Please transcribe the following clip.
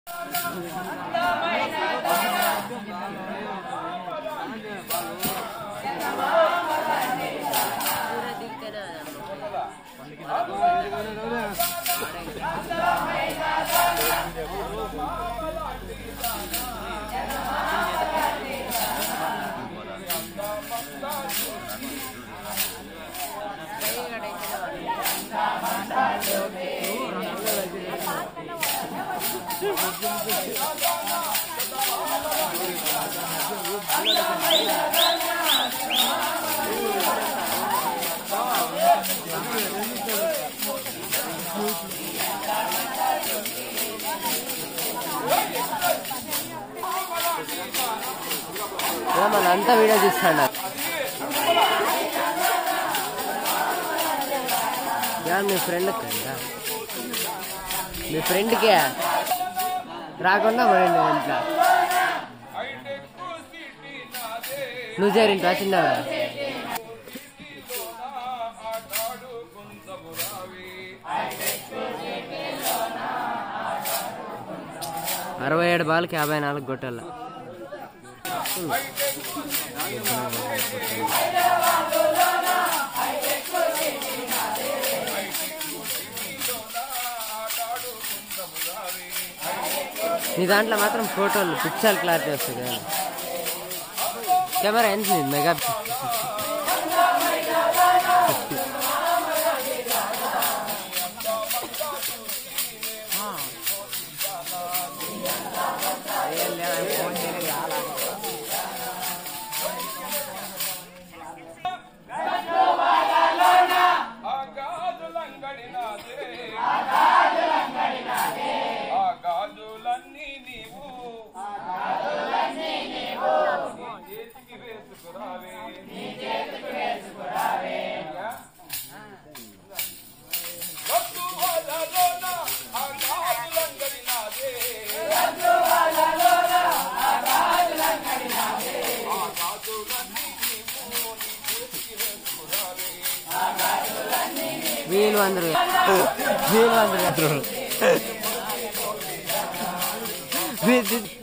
మన అంతా వీడియో తీస్తాడు యా మీ ఫ్రెండ్ కదా మీ ఫ్రెండ్కే రాకుండా మరి నువ్వు ఇంట్లో నువ్వు చేరింటా చిన్నవాడు అరవై ఏడు బాల్కి యాభై నాలుగు గొట్టాల నీ దాంట్లో మాత్రం ఫోటోలు పిక్చర్ క్లారిటీ వస్తుంది కదా కెమెరా ఎంత ఉంది? Mega pixel. ఆ గాజులంగడి నాదే ఆ గాజులన్నీ నీవు నీ చేతికి వేసుకురావే వద్దు వాళ్ళలోన ఆ గాజులంగడి నాదే ఆ గాజులన్నీ నీవు నీ చేతికి వేసుకురావే వీలు అందరు వీలు అందరు వీ-